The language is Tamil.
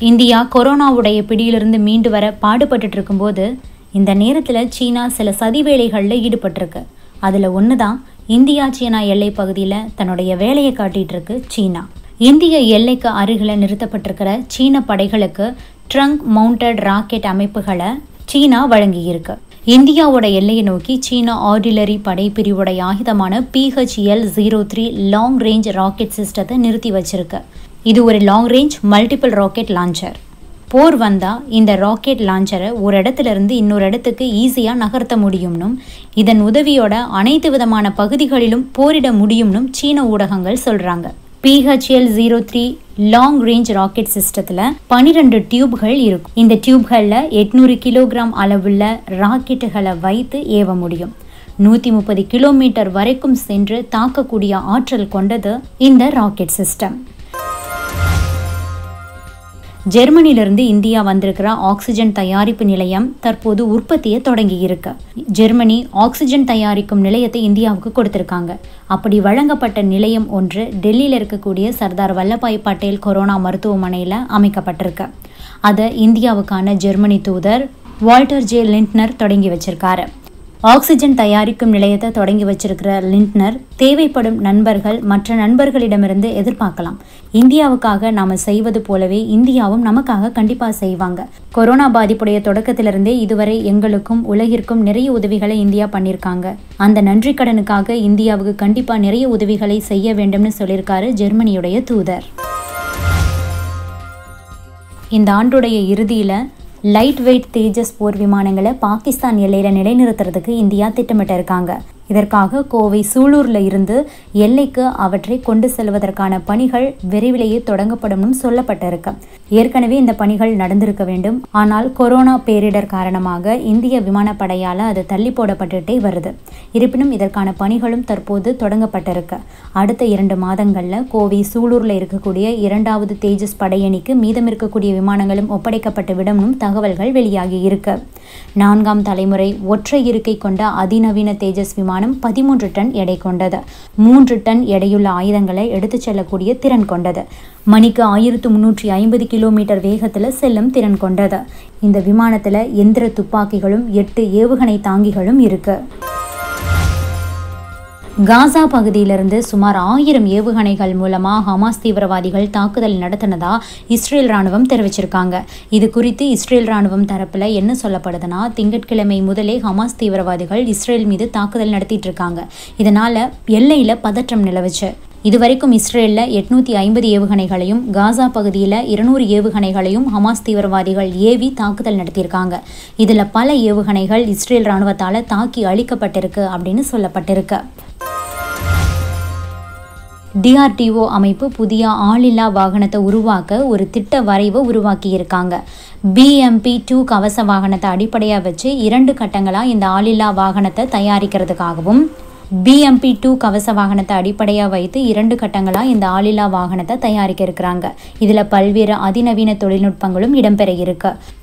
இந்தியா கொரோனாவுடைய பிடியிலிருந்து மீண்டு வர பாடுபட்டுட்டு இருக்கும்போது இந்த நேரத்தில் சீனா சில சதி வேலைகளில் ஈடுபட்டிருக்கு அதில் ஒன்று தான் இந்தியா சீனா எல்லை பகுதியில் தன்னுடைய வேலையை காட்டிட்டு இருக்கு சீனா இந்திய எல்லைக்கு அருகில் நிறுத்தப்பட்டிருக்கிற சீன படைகளுக்கு ட்ரங்க் மவுண்டட் ராக்கெட் அமைப்புகளை சீனா வழங்கியிருக்கு இந்தியாவோட எல்லையை நோக்கி சீனா ஆர்டிலரி படை பிரிவுடைய ஆயுதமான PHL zero three long range rocket சிஸ்டத்தை நிறுத்தி வச்சிருக்கு இது ஒரு long range multiple rocket launcher போர் வந்தால் இந்த ராக்கெட் லான்ச்சரை ஒரு இடத்துல இருந்து இன்னொரு இடத்துக்கு ஈஸியாக நகர்த்த முடியும்னும் இதன் உதவியோட அனைத்து விதமான பகுதிகளிலும் போரிட முடியும்னும் சீன ஊடகங்கள் சொல்கிறாங்க PHL zero three long range rocket சிஸ்டத்தில் பனிரெண்டு டியூப்கள் இருக்கும் இந்த டியூப்களில் எட்நூறு கிலோகிராம் அளவுள்ள ராக்கெட்டுகளை வைத்து ஏவ முடியும் நூற்றி முப்பது கிலோமீட்டர் வரைக்கும் சென்று தாக்கக்கூடிய ஆற்றல் கொண்டது இந்த ராக்கெட் சிஸ்டம் ஜெர்மனியிலிருந்து இந்தியா வந்திருக்கிற ஆக்சிஜன் தயாரிப்பு நிலையம் தற்போது உற்பத்தியை தொடங்கி இருக்கு ஜெர்மனி ஆக்சிஜன் தயாரிக்கும் நிலையத்தை இந்தியாவுக்கு கொடுத்திருக்காங்க அப்படி வழங்கப்பட்ட நிலையம் ஒன்று டெல்லியில் இருக்கக்கூடிய சர்தார் வல்லபாய் பட்டேல் கொரோனா மருத்துவமனையில் அமைக்கப்பட்டிருக்கு அதை இந்தியாவுக்கான ஜெர்மனி தூதர் வால்டர் ஜே லிண்ட்னர் தொடங்கி வச்சிருக்காரு ஆக்சிஜன் தயாரிக்கும் நிலையத்தை தொடங்கி வச்சிருக்கிற லிண்ட்னர் தேவைப்படும் நண்பர்கள் மற்ற நண்பர்களிடமிருந்து எதிர்பார்க்கலாம் இந்தியாவுக்காக நாம செய்வது போலவே இந்தியாவும் நமக்காக கண்டிப்பா செய்வாங்க கொரோனா பாதிப்புடைய தொடக்கத்திலிருந்தே இதுவரை எங்களுக்கும் உலகிற்கும் நிறைய உதவிகளை இந்தியா பண்ணியிருக்காங்க அந்த நன்றி கடனுக்காக இந்தியாவுக்கு கண்டிப்பா நிறைய உதவிகளை செய்ய வேண்டும்னு சொல்லியிருக்காரு ஜெர்மனியுடைய தூதர் இந்த ஆண்டுடைய இறுதியில் லைட் வெயிட் தேஜஸ் போர் விமானங்களை பாகிஸ்தான் எல்லையில் நிலைநிறுத்துறதுக்கு இந்தியா திட்டமிட்டு இருக்காங்க இதற்காக கோவை சூலூர்ல இருந்து எல்லைக்கு அவற்றை கொண்டு செல்வதற்கான பணிகள் விரைவிலேயே தொடங்கப்படும் சொல்லப்பட்டிருக்கு ஏற்கனவே இந்த பணிகள் நடந்திருக்க வேண்டும் ஆனால் கொரோனா பேரிடர் காரணமாக இந்திய விமானப்படையால் அது தள்ளி போடப்பட்டுட்டே வருது இருப்பினும் இதற்கான பணிகளும் தற்போது தொடங்கப்பட்டிருக்கு அடுத்த இரண்டு மாதங்களில் கோவை சூலூர்ல இருக்கக்கூடிய இரண்டாவது தேஜஸ் படையணிக்கு மீதம் இருக்கக்கூடிய விமானங்களும் ஒப்படைக்கப்பட்டு விடமும் தகவல்கள் வெளியாகி இருக்கு நான்காம் தலைமுறை ஒற்றை இருக்கை கொண்ட அதிநவீன தேஜஸ் விமானம் பதிமூன்று டன் எடை கொண்டது மூன்று டன் எடையுள்ள ஆயுதங்களை எடுத்துச் செல்லக்கூடிய திறன் கொண்டது மணிக்கு ஆயிரத்து முன்னூற்றி ஐம்பது கிலோமீட்டர் வேகத்தில் செல்லும் திறன் கொண்டது இந்த விமானத்தில் எந்திர துப்பாக்கிகளும் எட்டு ஏவுகணை தாங்கிகளும் இருக்கு காசா பகுதியிலிருந்து சுமார் ஆயிரம் ஏவுகணைகள் மூலமா ஹமாஸ் தீவிரவாதிகள் தாக்குதல் நடத்தினதா இஸ்ரேல் ராணுவம் தெரிவிச்சிருக்காங்க இது குறித்து இஸ்ரேல் ராணுவம் தரப்புல என்ன சொல்லப்படுதுன்னா திங்கட்கிழமை முதலே ஹமாஸ் தீவிரவாதிகள் இஸ்ரேல் மீது தாக்குதல் நடத்திட்டு இருக்காங்க இதனால எல்லையில பதற்றம் நிலவுச்சு இதுவரைக்கும் இஸ்ரேலில் எட்நூற்றி ஐம்பது ஏவுகணைகளையும் காசா பகுதியில் இருநூறு ஏவுகணைகளையும் ஹமாஸ் தீவிரவாதிகள் ஏவி தாக்குதல் நடத்தியிருக்காங்க இதில் பல ஏவுகணைகள் இஸ்ரேல் இராணுவத்தால் தாக்கி அழிக்கப்பட்டிருக்கு அப்படின்னு சொல்லப்பட்டிருக்கு டிஆர்டிஓ அமைப்பு புதிய ஆளில்லா வாகனத்தை உருவாக்க ஒரு திட்ட வரைவை உருவாக்கியிருக்காங்க பிஎம்பி டூ கவச வாகனத்தை அடிப்படையாக வச்சு இரண்டு கட்டங்களாக இந்த ஆளில்லா வாகனத்தை தயாரிக்கிறதுக்காகவும் பிஎம்பி டூ கவச வாகனத்தை அடிப்படையாக வைத்து இரண்டு கட்டங்களாக இந்த ஆளில்லா வாகனத்தை தயாரிக்க இருக்கிறாங்க இதில் பல்வேறு அதிநவீன தொழில்நுட்பங்களும் இடம்பெற இருக்கு